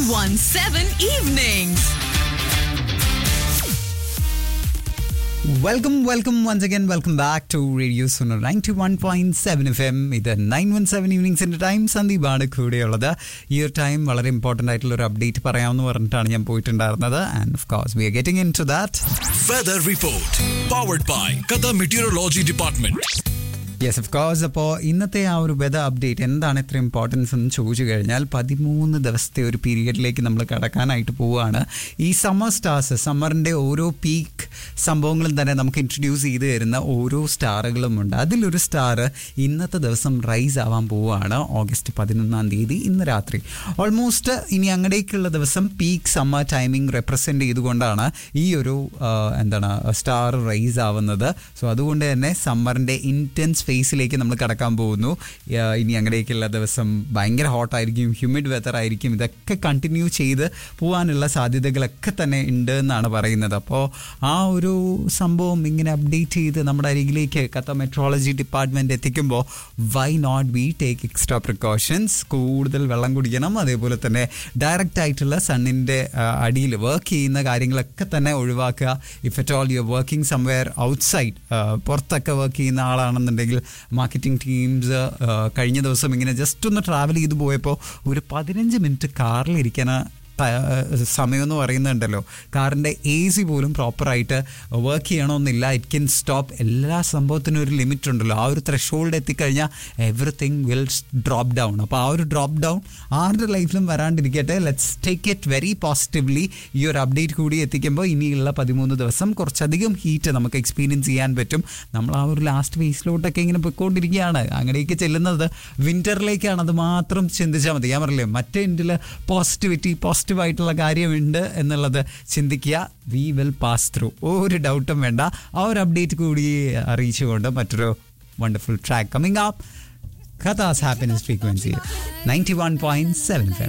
917 evenings. Welcome welcome once again welcome back to radio Suno ninety one point seven F M ഇത് nine one seven ഈവനിങ്സിന്റെ time സന്ദീപാണ് കൂടെയുള്ളത് ഈ ഒരു time വളരെ ഇമ്പോർട്ടൻ്റ് ആയിട്ടുള്ള ഒരു അപ്ഡേറ്റ് പറയാമെന്ന് പറഞ്ഞിട്ടാണ് ഞാൻ പോയിട്ടുണ്ടായിരുന്നത് and of course we are getting into that Weather Report. Powered by Qatar Meteorology Department. Yes of course അപ്പോൾ ഇന്നത്തെ ആ ഒരു വെതർ അപ്ഡേറ്റ് എന്താണ് ഇത്ര ഇമ്പോർട്ടൻസ് എന്ന് ചോദിച്ചു കഴിഞ്ഞാൽ പതിമൂന്ന് ദിവസത്തെ ഒരു പീരിയഡിലേക്ക് നമ്മൾ കടക്കാനായിട്ട് പോവുകയാണ് ഈ സമ്മർ സ്റ്റാർസ് സമ്മറിൻ്റെ ഓരോ പീക്ക് സംഭവങ്ങളും തന്നെ നമുക്ക് ഇൻട്രൊഡ്യൂസ് ചെയ്ത് തരുന്ന ഓരോ സ്റ്റാറുകളും ഉണ്ട് അതിലൊരു സ്റ്റാർ ഇന്നത്തെ ദിവസം റൈസ് ആവാൻ പോവുകയാണ് ഓഗസ്റ്റ് പതിനൊന്നാം തീയതി ഇന്ന് രാത്രി ഓൾമോസ്റ്റ് ഇനി അങ്ങടേക്കുള്ള ദിവസം പീക്ക് സമ്മർ ടൈമിംഗ് റെപ്രസെൻ്റ് ചെയ്തുകൊണ്ടാണ് ഈ ഒരു ആ, എന്താണ് സ്റ്റാർ റൈസ് ആവുന്നത് സോ അതുകൊണ്ട് തന്നെ സമ്മറിൻ്റെ ഇൻറ്റൻസ് ഫേസിലേക്ക് നമ്മൾ കടക്കാൻ പോകുന്നു ആ, ഇനി അങ്ങടേക്കുള്ള ദിവസം ഭയങ്കര ഹോട്ടായിരിക്കും ഹ്യൂമിഡ് വെതർ ആയിരിക്കും ഇതൊക്കെ കണ്ടിന്യൂ ചെയ്ത് പോകാനുള്ള സാധ്യതകളൊക്കെ തന്നെ ഉണ്ട് എന്നാണ് പറയുന്നത് അപ്പോൾ ആ ഒരു സംഭവം ഇങ്ങനെ അപ്ഡേറ്റ് ചെയ്ത് നമ്മുടെ അരികിലേക്ക് കത്ത മെട്രോളജി ഡിപ്പാർട്ട്മെൻറ്റ് എത്തിക്കുമ്പോൾ why not be take extra precautions കൂടുതൽ വെള്ളം കുടിക്കണം അതേപോലെ തന്നെ ഡയറക്റ്റ് ആയിട്ടുള്ള സണ്ണിൻ്റെ അടിയിൽ വർക്ക് ചെയ്യുന്ന കാര്യങ്ങളൊക്കെ തന്നെ ഒഴിവാക്കുക if at all you working somewhere outside പുറത്തൊക്കെ വർക്ക് ചെയ്യുന്ന ആളാണെന്നുണ്ടെങ്കിൽ മാർക്കറ്റിംഗ് ടീംസ് കഴിഞ്ഞ ദിവസം ഇങ്ങനെ ജസ്റ്റ് ഒന്ന് ട്രാവൽ ചെയ്ത് പോയപ്പോൾ ഒരു പതിനഞ്ച് മിനിറ്റ് കാറിലിരിക്കാൻ സമയം എന്ന് പറയുന്നുണ്ടല്ലോ കാറിൻ്റെ എ സി പോലും പ്രോപ്പറായിട്ട് വർക്ക് ചെയ്യണമെന്നില്ല ഇറ്റ് കെൻ സ്റ്റോപ്പ് എല്ലാ സംഭവത്തിനും ഒരു ലിമിറ്റ് ഉണ്ടല്ലോ ആ ഒരു ത്രഷോൾഡ് എത്തിക്കഴിഞ്ഞാൽ എവറിത്തിങ് വിൽ ഡ്രോപ്പ് ഡൗൺ അപ്പോൾ ആ ഒരു ഡ്രോപ്പ് ഡൗൺ ആരുടെ ലൈഫിലും വരാണ്ടിരിക്കട്ടെ let's take it very positively ഈ ഒരു അപ്ഡേറ്റ് കൂടി എത്തിക്കുമ്പോൾ ഇനിയുള്ള പതിമൂന്ന് ദിവസം കുറച്ചധികം ഹീറ്റ് നമുക്ക് എക്സ്പീരിയൻസ് ചെയ്യാൻ പറ്റും നമ്മൾ ആ ഒരു ലാസ്റ്റ് ഫേസിലോട്ടൊക്കെ ഇങ്ങനെ പോയിക്കൊണ്ടിരിക്കുകയാണ് അങ്ങനെയൊക്കെ ചെല്ലുന്നത് വിൻ്ററിലേക്കാണ് അത് മാത്രം ചിന്തിച്ചാൽ മതി ഞാൻ പറയില്ലേ മറ്റേ എൻഡിൽ പോസിറ്റിവിറ്റി പോസിറ്റീവ് ആയിട്ടുള്ള കാര്യമുണ്ട് എന്നുള്ളത് ചിന്തിക്കുക വി വിൽ പാസ് ത്രൂ ഒരു ഡൗട്ടും വേണ്ട ആ ഒരു അപ്ഡേറ്റ് കൂടി അറിയിച്ചുകൊണ്ട് മറ്റൊരു wonderful track coming up Qatar's happiness frequency ninety one point seven